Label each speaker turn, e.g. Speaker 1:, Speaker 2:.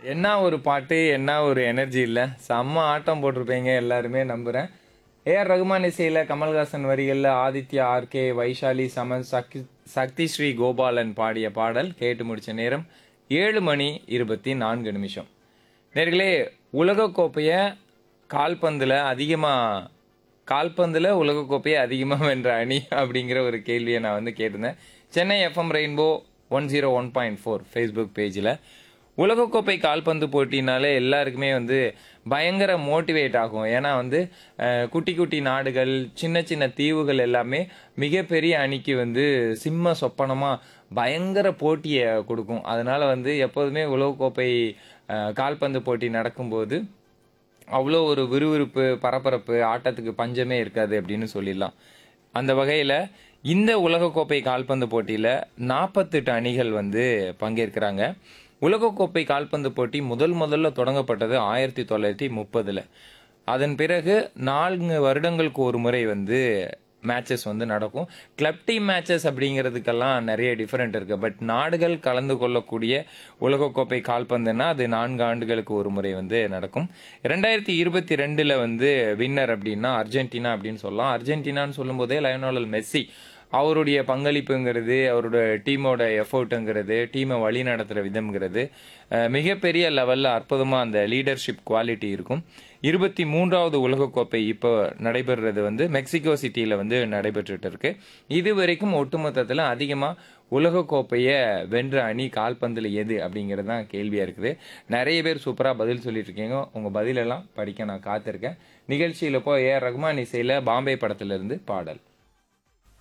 Speaker 1: என்ன ஒரு பாட்டு என்ன ஒரு எனர்ஜி இல்லை செம்ம ஆட்டம் போட்டிருப்பீங்க எல்லாருமே நம்புகிறேன் ஏஆர் ரகுமான் இசையில் கமல்ஹாசன் வரிகளில் ஆதித்யா ஆர்கே வைஷாலி சமன் சக்தி சக்தி ஸ்ரீ கோபாலன் பாடிய பாடல் கேட்டு முடிச்ச நேரம் ஏழு மணி இருபத்தி நான்கு நிமிஷம் நேர்களே உலகக்கோப்பையை கால்பந்தில் அதிகமாக கால்பந்தில் உலகக்கோப்பையை அதிகமாக வென்ற அணி அப்படிங்கிற ஒரு கேள்வியை நான் வந்து கேட்டிருந்தேன் Chennai FM rainbow one zero one point four Facebook பேஜில் உலகக்கோப்பை கால்பந்து போட்டினாலே எல்லாருக்குமே வந்து பயங்கர மோட்டிவேட் ஆகும் ஏன்னா வந்து அஹ், குட்டி குட்டி நாடுகள் சின்ன சின்ன தீவுகள் எல்லாமே மிகப்பெரிய அணிக்கு வந்து சிம்ம சொப்பனமாக பயங்கர போட்டியை கொடுக்கும் அதனால வந்து எப்போதுமே உலகக்கோப்பை அஹ், கால்பந்து போட்டி நடக்கும்போது அவ்வளோ ஒரு விறுவிறுப்பு பரபரப்பு ஆட்டத்துக்கு பஞ்சமே இருக்காது அப்படின்னு சொல்லிடலாம் அந்த வகையில் இந்த உலகக்கோப்பை கால்பந்து போட்டியில் நாற்பத்தெட்டு அணிகள் வந்து பங்கேற்கிறாங்க உலகக்கோப்பை கால்பந்து போட்டி முதல் முதல்ல தொடங்கப்பட்டது ஆயிரத்தி தொள்ளாயிரத்தி முப்பதில் அதன் பிறகு நான்கு வருடங்களுக்கு ஒரு முறை வந்து மேட்சஸ் வந்து நடக்கும் கிளப் டீம் மேட்சஸ் அப்படிங்கிறதுக்கெல்லாம் நிறைய டிஃப்ரெண்ட் இருக்கு பட் நாடுகள் கலந்து கொள்ளக்கூடிய உலகக்கோப்பை கால்பந்துன்னா அது நான்கு ஆண்டுகளுக்கு ஒரு முறை வந்து நடக்கும் ரெண்டாயிரத்தி இருபத்தி ரெண்டுல வந்து வின்னர் அப்படின்னா அர்ஜென்டினா அப்படின்னு சொல்லலாம் அர்ஜென்டினான்னு சொல்லும்போதே லயோனல் மெஸ்ஸி அவருடைய பங்களிப்புங்கிறது அவரோட டீமோட எஃபோர்ட்டுங்கிறது டீமை வழி நடத்துகிற விதம்ங்கிறது அஹ், மிகப்பெரிய லெவலில் அற்புதமாக அந்த லீடர்ஷிப் குவாலிட்டி இருக்கும் இருபத்தி மூன்றாவது உலகக்கோப்பை இப்போ நடைபெறுறது வந்து மெக்சிகோ சிட்டியில் வந்து நடைபெற்றுட்டு இருக்கு இது வரைக்கும் ஒட்டுமொத்தத்தில் அதிகமாக உலகக்கோப்பையை வென்ற அணி கால்பந்தில் எது அப்படிங்கிறது தான் கேள்வியாக இருக்குது நிறைய பேர் சூப்பராக பதில் சொல்லிட்டு இருக்கீங்க உங்கள் பதிலெல்லாம் படிக்க நான் காத்திருக்கேன் நிகழ்ச்சியில் போய் ஏ ரகுமான் இசையில் பாம்பே படத்திலிருந்து பாடல்